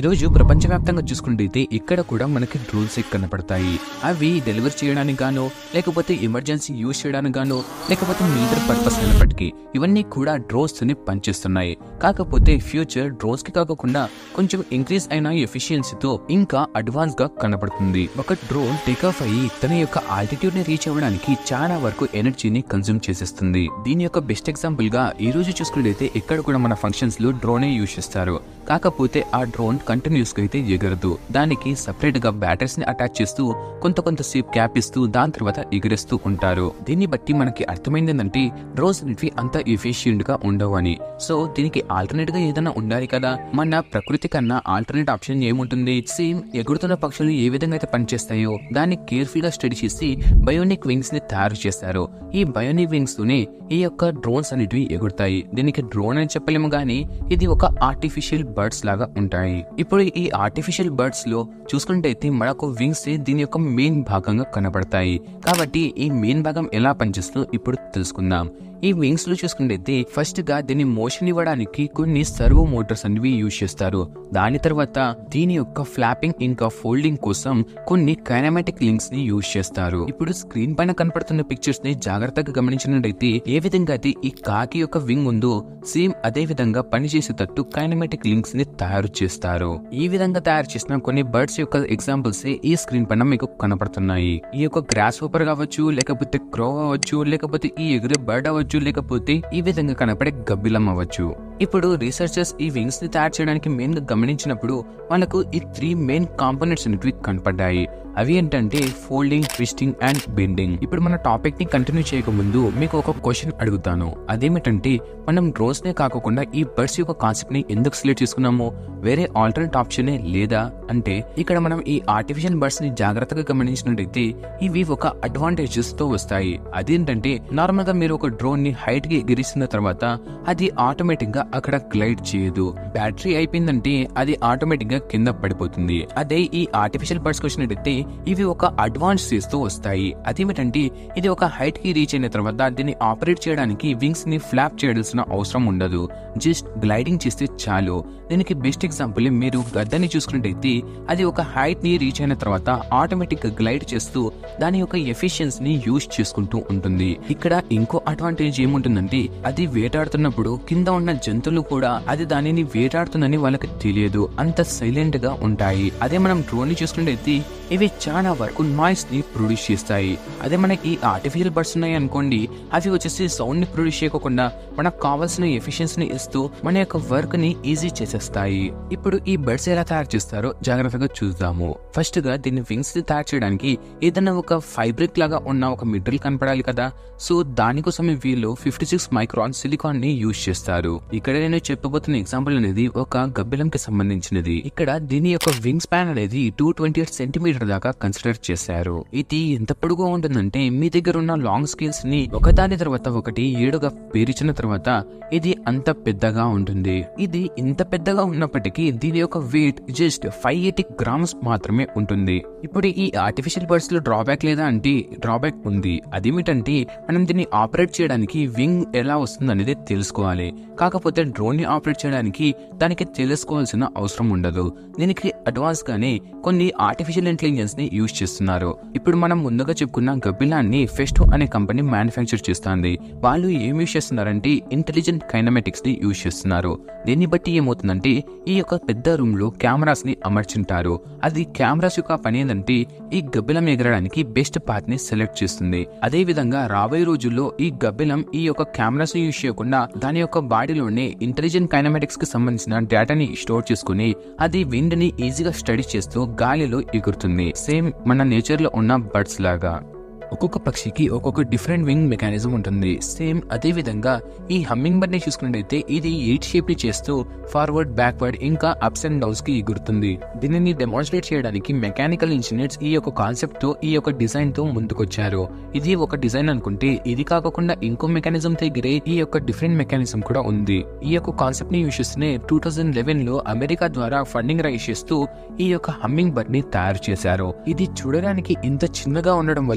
ఈరోజు ప్రపంచవ్యాప్తంగా చూసుకుంటే ఇక్కడ కూడా మనకి డ్రోన్స్ కనపడతాయి అవి డెలివరీ చేయడానికి గాను లేకపోతే ఎమర్జెన్సీ యూజ్ చేయడానికి గాను లేకపోతే మిలిటరీ పర్పస్ అయినప్పటికీ ఇవన్నీ కూడా డ్రోన్స్ ని పనిచేస్తున్నాయి కాకపోతే ఫ్యూచర్ డ్రోన్స్ కి కాకుండా కొంచెం ఇంక్రీజ్ అయిన ఎఫిషియన్సీతో ఇంకా అడ్వాన్స్ గా కనపడుతుంది ఒక డ్రోన్ టేక్ ఆఫ్ అయ్యి తన యొక్క ఆల్టిట్యూడ్ ని రీచ్ అవ్వడానికి చాలా వరకు ఎనర్జీని కన్జ్యూమ్ చేసేస్తుంది దీని యొక్క బెస్ట్ ఎగ్జాంపుల్ గా ఈ రోజు చూసుకున్నట్లయితే ఇక్కడ కూడా మన ఫంక్షన్స్ లో డ్రోనే యూజ్ చేస్తారు కాకపోతే ఆ డ్రోన్ కంటిన్యూస్ గా అయితే ఎగరదు దానికి సపరేట్ గా బ్యాటరీస్ ని అటాచ్ చేస్తూ కొంత కొంత సేపు క్యాప్ ఇస్తూ దాని తర్వాత ఎగిరేస్తూ ఉంటారు దీన్ని బట్టి మనకి అర్థమైంది ఏంటంటే డ్రోన్స్ అనేవి అంత ఎఫిషియెంట్ గా ఉండవు అని సో దీనికి ఆల్టర్నేట్ గా ఏదైనా ఉండాలి కదా మన ప్రకృతి కన్నా ఆల్టర్నేట్ ఆప్షన్ ఏముంటుంది సేమ్ ఎగురుతున్న పక్షులు ఏ విధంగా అయితే పనిచేస్తాయో దాన్ని కేర్ఫుల్ గా స్టడీ చేసి బయోనిక్ వింగ్స్ ని తయారు చేస్తారు ఈ బయోనిక్ వింగ్స్ తోనే ఈ యొక్క డ్రోన్స్ అనేటివి ఎగురుతాయి దీనికి డ్రోన్ అని చెప్పలేము గానీ ఇది ఒక ఆర్టిఫిషియల్ బర్డ్స్ లాగా ఉంటాయి ఇప్పుడు ఈ ఆర్టిఫిషియల్ బర్డ్స్ లో చూసుకుంటే మనకు వింగ్స్ దీని యొక్క మెయిన్ భాగంగా కనబడతాయి కాబట్టి ఈ మెయిన్ భాగం ఎలా పనిచేస్తుందో ఇప్పుడు తెలుసుకుందాం ఈ వింగ్స్ లో చూసుకుంటే ఫస్ట్ గా దీన్ని మోషన్ ఇవ్వడానికి కొన్ని సర్వో మోటార్స్ అనేవి యూజ్ చేస్తారు దాని తర్వాత దీని యొక్క ఫ్లాపింగ్ ఇంకా ఫోల్డింగ్ కోసం కొన్ని కైనమాటిక్ లింక్స్ ని యూజ్ చేస్తారు ఇప్పుడు స్క్రీన్ పైన కనపడుతున్న పిక్చర్స్ ని జాగ్రత్తగా గమనించినట్టయితే ఏ విధంగా అయితే ఈ కాకి యొక్క వింగ్ ఉందో సేమ్ అదే విధంగా పనిచేసేటట్టు కైనమాటిక్ లింక్స్ ని తయారు చేస్తారు ఈ విధంగా తయారు చేసిన కొన్ని బర్డ్స్ యొక్క ఎగ్జాంపుల్స్ ఈ స్క్రీన్ పైన మీకు కనపడుతున్నాయి ఈ యొక్క గ్రాస్ హోపర్ కావచ్చు లేకపోతే క్రో అవ్వచ్చు లేకపోతే ఈ ఎగురే బర్డ్ అవ్వచ్చు లేకపోతే ఈ విధంగా కనపడే గబ్బిలం అవ్వచ్చు ఇప్పుడు రీసెర్చర్స్ ఈ వింగ్స్ ని తయారు చేయడానికి మెయిన్ గా గమనించినప్పుడు మనకు ఈ త్రీ మెయిన్ కాంపోనెంట్స్ అనేవి కనపడ్డాయి అవి ఏంటంటే ఫోల్డింగ్ ట్విస్టింగ్ అండ్ బెండింగ్ ఇప్పుడు మన టాపిక్ ని కంటిన్యూ చేయకముందు మీకు ఒక క్వశ్చన్ అడుగుతాను అదేమిటంటే మనం డ్రోన్స్ నే కాకుండా ఈ బర్డ్స్ యొక్క కాన్సెప్ట్ ని ఎందుకు సెలెక్ట్ చేసుకున్నాము వేరే ఆల్టర్నేట్ ఆప్షన్ లేదా అంటే ఇక్కడ మనం ఈ ఆర్టిఫిషియల్ బర్డ్స్ ని జాగ్రత్తగా గమనించినట్టయితే ఇవి ఒక అడ్వాంటేజెస్ తో వస్తాయి అదేంటంటే నార్మల్ గా మీరు ఒక డ్రోన్ ని హైట్ కి ఎగిరిస్తున్న తర్వాత అది ఆటోమేటిక్ గా అక్కడ గ్లైడ్ చేయదు బ్యాటరీ అయిపోయిందంటే అది ఆటోమేటిక్ గా కింద పడిపోతుంది అదే ఈ ఆర్టిఫిషియల్ బర్డ్స్ వచ్చినట్టయితే ఇవి ఒక అడ్వాన్స్ తో వస్తాయి అదేమిటంటే ఇది ఒక హైట్ కి రీచ్ అయిన తర్వాత దీన్ని ఆపరేట్ చేయడానికి వింగ్స్ ని ఫ్లాప్ చేయాల్సిన అవసరం ఉండదు జస్ట్ గ్లైడింగ్ చేస్తే చాలు దీనికి బెస్ట్ ఎగ్జాంపుల్ మీరు గద్దని చూసుకున్నట్టయితే అది ఒక హైట్ ని రీచ్ అయిన తర్వాత ఆటోమేటిక్ గా గ్లైడ్ చేస్తూ దాని యొక్క ఎఫిషియన్స్ ని యూజ్ చేసుకుంటూ ఉంటుంది ఇక్కడ ఇంకో అడ్వాంటేజ్ ఏముంటుందంటే అది వేటాడుతున్నప్పుడు కింద ఉన్న జంతువులు కూడా అది దానిని వేటాడుతుందని వాళ్ళకి తెలియదు అంత సైలెంట్ గా ఉంటాయి అదే మనం డ్రోన్ ని చూసుకున్నట్టయితే ఇవి చాలా వరకు నాయిస్ ని ప్రొడ్యూస్ చేస్తాయి అదే మనకి ఈ ఆర్టిఫిషియల్ బర్డ్స్ ఉన్నాయి అనుకోండి అవి వచ్చేసి సౌండ్ ని ప్రొడ్యూస్ చేయకుండా మనకు కావాల్సిన ఎఫిషియన్సీ ని ఇస్తూ మన యొక్క వర్క్ ని ఈజీ చేసేస్తాయి ఇప్పుడు ఈ బర్డ్స్ ఎలా తయారు చేస్తారో జాగ్రత్తగా చూద్దాము ఫస్ట్ గా దీన్ని వింగ్స్ ని తయారు చేయడానికి ఏదైనా ఒక ఫైబ్రిక్ లాగా ఉన్న ఒక మెటీరియల్ కనపడాలి కదా సో దానికోసం వీళ్ళు ఫిఫ్టీ సిక్స్ మైక్రాన్ సిలికాన్ ని యూజ్ చేస్తారు ఇక్కడ నేను చెప్పబోతున్న ఎగ్జాంపుల్ అనేది ఒక గబ్బిలం కి సంబంధించినది ఇక్కడ దీని యొక్క వింగ్ స్పాన్ అనేది టూ ట్వంటీ ఎయిట్ సెంటీమీటర్ దాకా కన్సిడర్ చేశారు ఇది ఎంత పొడుగు ఉంటుందంటే మీ దగ్గర ఉన్న లాంగ్ స్కేల్స్ ని ఒకదాని తర్వాత ఒకటి ఏడుగా పేర్చిన తర్వాత ఇది అంత పెద్దగా ఉంటుంది ఇది ఇంత పెద్దగా ఉన్నప్పటికీ దీని యొక్క weight just five eighty grams మాత్రమే ఉంటుంది ఇప్పుడు ఈ ఆర్టిఫిషియల్ బర్డ్స్ లో డ్రాబ్యాక్ లేదా అంటే డ్రాబ్యాక్ ఉంది అదేమిటంటే మనం దీన్ని ఆపరేట్ చేయడానికి వింగ్ ఎలా వస్తుంది అనేది తెలుసుకోవాలి కాకపోతే డ్రోన్ ని ఆపరేట్ చేయడానికి దానికి తెలుసుకోవాల్సిన అవసరం ఉండదు దీనికి అడ్వాన్స్ గానే కొన్ని ఆర్టిఫిషియల్ ఇంటెలిజెన్స్ ని యూజ్ చేస్తున్నారు ఇప్పుడు మనం ముందుగా చెప్పుకున్న గబ్బిలాన్ని ఫెస్టో అనే కంపెనీ మ్యానుఫ్యాక్చర్ చేస్తుంది వాళ్ళు ఏం యూజ్ చేస్తున్నారంటే ఇంటెలిజెంట్ కైనమెటిక్స్ ని యూజ్ చేస్తున్నారు దీన్ని బట్టి ఏమవుతుందంటే ఈ యొక్క పెద్ద రూమ్ లో కెమెరాస్ ని అమర్చుంటారు అది కెమెరాస్ యొక్క పని ఏంటంటే ఈ గబ్బిలం ఎగరడానికి బెస్ట్ పాత్ ని సెలెక్ట్ చేస్తుంది అదే విధంగా రాబోయే రోజుల్లో ఈ గబ్బిలం ఈ యొక్క కెమెరాస్ యూజ్ చేయకుండా దాని యొక్క బాడీలోనే ఇంటెలిజెంట్ కైనమెటిక్స్ కి సంబంధించిన డేటాని స్టోర్ చేసుకుని అది విండ్ ని ఈజీగా స్టడీ చేస్తూ గాలిలో ఎగురుతుంది సేమ్ మన నేచర్ లో ఉన్న బర్డ్స్ లాగా ఒక్కొక్క పక్షికి ఒక్కొక్క డిఫరెంట్ వింగ్ మెకానిజం ఉంటుంది సేమ్ అదే విధంగా ఈ హమ్మింగ్ బర్డ్ ని చూసుకున్నట్టయితే ఇది ఎయిట్ షేప్ ని చేస్తూ ఫార్వర్డ్ బ్యాక్వర్డ్ ఇంకా అప్స్ అండ్ డౌన్స్ కి ఎగురుతుంది దీనిని డెమాన్స్ట్రేట్ చేయడానికి మెకానికల్ ఇంజనీర్స్ ఈ యొక్క కాన్సెప్ట్ తో ఈ యొక్క డిజైన్ తో ముందుకొచ్చారు ఇది ఒక డిజైన్ అనుకుంటే ఇది కాకుండా ఇంకో మెకానిజం తో ఎగిరే ఈ యొక్క డిఫరెంట్ మెకానిజం కూడా ఉంది ఈ యొక్క కాన్సెప్ట్ ని యూస్ చేస్తూనే టూ థౌజండ్ లెవెన్ లో అమెరికా ద్వారా ఫండింగ్ రైజ్ చేస్తూ ఈ యొక్క హమ్మింగ్ బర్డ్ ని తయారు చేశారు ఇది చూడడానికి ఇంత చిన్నగా ఉండడం వల్ల దీని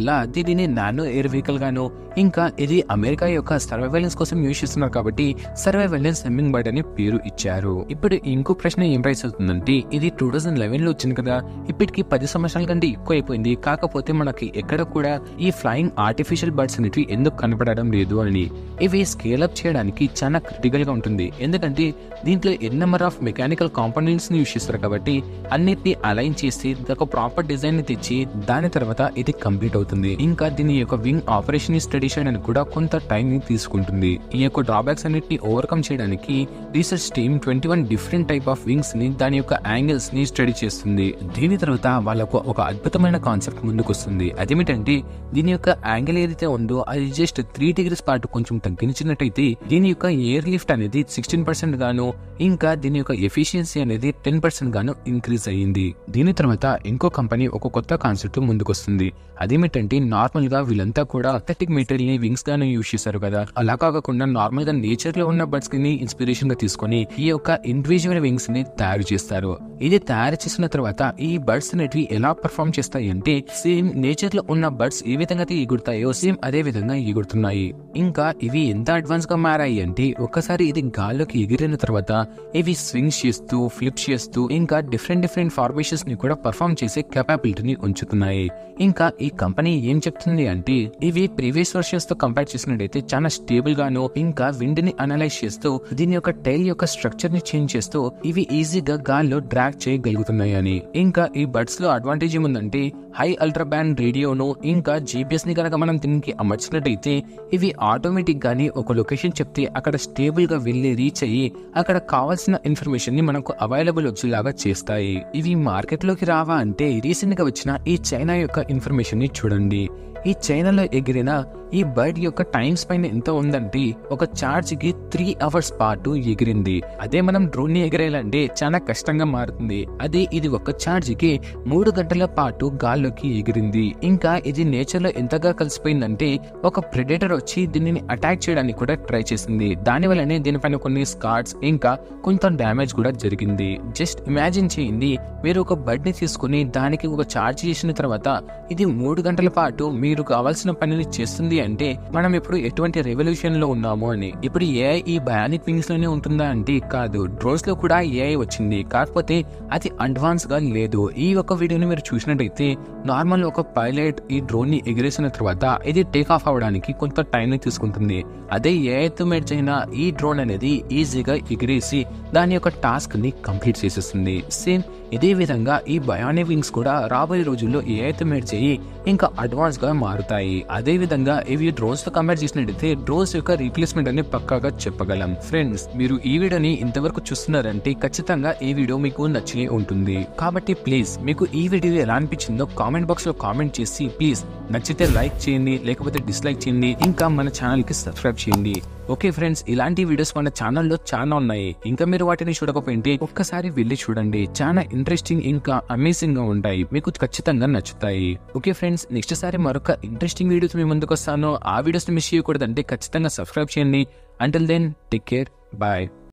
దీన్ని నానో ఎయిర్ వెహికల్ గాను ఇంకా ఇది అమెరికా యొక్క సర్వైవెలెన్స్ కోసం యూజ్ చేస్తున్నారు కాబట్టి సర్వైవెలెన్స్ హెమ్మింగ్ బర్డ్ అని పేరు ఇచ్చారు ఇప్పుడు ఇంకో ప్రశ్న ఏం రైస్ అవుతుందంటే ఇది టూ థౌజండ్ లెవెన్ లో వచ్చింది కదా ఇప్పటికి పది సంవత్సరాల కంటే ఎక్కువ అయిపోయింది కాకపోతే మనకి ఎక్కడ కూడా ఈ ఫ్లయింగ్ ఆర్టిఫిషియల్ బర్డ్స్ అనేవి ఎందుకు కనపడడం లేదు అని ఇవి స్కేల్ అప్ చేయడానికి చాలా క్రిటికల్ గా ఉంటుంది ఎందుకంటే దీంట్లో N number of mechanical components ని యూజ్ చేస్తారు కాబట్టి అన్నిటిని అలైన్ చేసి ఒక ప్రాపర్ డిజైన్ ని తెచ్చి దాని తర్వాత ఇది కంప్లీట్ అవుతుంది ఇంకా దీని యొక్క వింగ్ ఆపరేషన్ స్టడీ చేయడానికి కూడా కొంత టైం ని తీసుకుంటుంది ఈ యొక్క డ్రాబ్యాక్స్ అన్నిటిని ఓవర్కమ్ చేయడానికి research team twenty one different type of wings ని దాని యొక్క యాంగిల్స్ ని స్టడీ చేస్తుంది దీని తర్వాత వాళ్ళకు ఒక అద్భుతమైన కాన్సెప్ట్ ముందుకు వస్తుంది అదేమిటంటే దీని యొక్క యాంగిల్ ఏదైతే ఉందో అది జస్ట్ త్రీ డిగ్రీస్ పాటు కొంచెం తగ్గించినట్టయితే దీని యొక్క ఎయిర్ లిఫ్ట్ అనేది సిక్స్టీన్ పర్సెంట్ గాను ఇంకా దీని యొక్క ఎఫిషియన్సీ అనేది టెన్ పర్సెంట్ గాను ఇంక్రీజ్ అయ్యింది దీని తర్వాత ఇంకో కంపెనీ ఒక కొత్త కాన్సెప్ట్ ముందుకు వస్తుంది అదేమిటంటే నార్మల్ గా వీళ్ళంతా కూడా అథెటిక్ మెటీరియల్ ని వింగ్స్ గానే యూజ్ చేశారు కదా అలా కాకుండా నార్మల్ గా నేచర్ లో ఉన్న బర్డ్స్ ని ఇన్స్పిరేషన్ గా తీసుకొని ఈ యొక్క ఇండివిజువల్ వింగ్స్ ని తయారు చేస్తారు ఇది తయారు చేసిన తర్వాత ఈ బర్డ్స్ అనేటివి ఎలా పర్ఫామ్ చేస్తాయి అంటే సేమ్ నేచర్ లో ఉన్న బర్డ్స్ ఏ విధంగా అయితే ఎగురుతాయో సేమ్ అదే విధంగా ఎగురుతున్నాయి ఇంకా ఇవి ఎంత అడ్వాన్స్ గా మారాయి అంటే ఒక్కసారి ఇది గాల్లోకి ఎగిరిన తర్వాత ఇవి స్వింగ్స్ చేస్తూ ఫ్లిప్ చేస్తూ ఇంకా డిఫరెంట్ డిఫరెంట్ ఫార్మేషన్స్ ని కూడా పర్ఫామ్ చేసే కెపాబిలిటీని ఉంచుతున్నాయి ఇంకా ఈ కంపెనీ ఏం చెప్తుంది అంటే ఇవి ప్రీవియస్ వర్షన్స్ తో కంపేర్ చేసినట్టయితే చాలా స్టేబుల్ గాను ఇంకా విండ్ ని అనలైజ్ చేస్తూ దీని యొక్క టైల్ యొక్క స్ట్రక్చర్ ని చేంజ్ చేస్తూ ఇవి ఈజీగా గాల్లో డ్రాగ్ చేయగలుగుతున్నాయి అని ఇంకా ఈ బడ్స్ లో అడ్వాంటేజ్ ఏముందంటే హై అల్ట్రా బ్యాండ్ రేడియోను ఇంకా జీపీఎస్ ని కనుక మనం దీనికి అమర్చినట్టయితే ఇవి ఆటోమేటిక్ గానీ ఒక లొకేషన్ చెప్తే అక్కడ స్టేబుల్ గా వెళ్ళి రీచ్ అయ్యి అక్కడ కావాల్సిన ఇన్ఫర్మేషన్ ని మనకు అవైలబుల్ వచ్చేలాగా చేస్తాయి ఇవి మార్కెట్ లోకి రావా అంటే రీసెంట్ గా వచ్చిన ఈ చైనా యొక్క ఇన్ఫర్మేషన్ ని చూడండి ఈ చైనాలో ఎగిరిన ఈ బర్డ్ యొక్క టైం స్పైన్ ఎంత ఉందంటే ఒక చార్జ్ కి త్రీ అవర్స్ పాటు ఎగిరింది అదే మనం డ్రోన్ ని ఎగిరేయాలంటే చాలా కష్టంగా మారుతుంది అదే ఇది ఒక చార్జ్ కి మూడు గంటల పాటు గాల్లోకి ఎగిరింది ఇంకా ఇది నేచర్ లో ఎంతగా కలిసిపోయిందంటే ఒక ప్రెడేటర్ వచ్చి దీనిని అటాక్ చేయడానికి కూడా ట్రై చేసింది దాని వల్లనే దీనిపైన కొన్ని స్కార్స్ ఇంకా కొంత డ్యామేజ్ కూడా జరిగింది జస్ట్ ఇమాజిన్ చేయండి మీరు ఒక బర్డ్ ని తీసుకుని దానికి ఒక చార్జ్ చేసిన తర్వాత ఇది మూడు గంటల పాటు మీరు కావాల్సిన పనిని చేస్తుంది అంటే మనం ఇప్పుడు ఎటువంటి రెవల్యూషన్ లో ఉన్నాము అని ఇప్పుడు ఏఐ ఈ బయానిక్ వింగ్స్ లోనే ఉంటుందా అంటే కాదు డ్రోన్స్ లో కూడా ఏఐ వచ్చింది కాకపోతే అది అడ్వాన్స్ గా లేదు ఈ ఒక వీడియోని మీరు చూసినట్టయితే నార్మల్ ఒక పైలట్ ఈ డ్రోన్ ని ఎగిరేసిన తర్వాత ఇది టేక్ ఆఫ్ అవడానికి కొంత టైం ని తీసుకుంటుంది అదే ఏఐతో మేడ్ అయిన ఈ డ్రోన్ అనేది ఈజీగా ఎగిరేసి దాని యొక్క టాస్క్ ని కంప్లీట్ చేసేస్తుంది సేమ్ ఇదే విధంగా ఈ బయానీ వింగ్స్ కూడా రాబోయే రోజుల్లో ఏఐతో మేడ్ చేయి ఇంకా అడ్వాన్స్ గా మారుతాయి అదే విధంగా ఇవి డ్రోన్స్ తో కంపేర్ చేసినట్టయితే డ్రోన్స్ యొక్క రీప్లేస్మెంట్ అని పక్కాగా చెప్పగలం ఫ్రెండ్స్ మీరు ఈ వీడియోని ఇంతవరకు చూస్తున్నారంటే ఖచ్చితంగా ఈ వీడియో మీకు నచ్చే ఉంటుంది కాబట్టి ప్లీజ్ మీకు ఈ వీడియో ఎలా అనిపించిందో కామెంట్ బాక్స్ లో కామెంట్ చేసి ప్లీజ్ నచ్చితే లైక్ చేయండి లేకపోతే డిస్లైక్ చేయండి ఇంకా మన ఛానల్ కి సబ్స్క్రైబ్ చేయండి ఓకే ఫ్రెండ్స్ ఇలాంటి వీడియోస్ మన ఛానల్లో చాలా ఉన్నాయి ఇంకా మీరు వాటిని చూడకపోయింటే ఒక్కసారి వెళ్ళి చూడండి చాలా ఇంట్రెస్టింగ్ ఇంకా అమేజింగ్ గా ఉంటాయి మీకు ఖచ్చితంగా నచ్చుతాయి ఓకే ఫ్రెండ్స్ నెక్స్ట్ సారి మరొక ఇంట్రెస్టింగ్ వీడియోస్ మీ ముందుకు వస్తాను ఆ వీడియోస్ మిస్ చేయకూడదంటే ఖచ్చితంగా సబ్స్క్రైబ్ చేయండి until then take care bye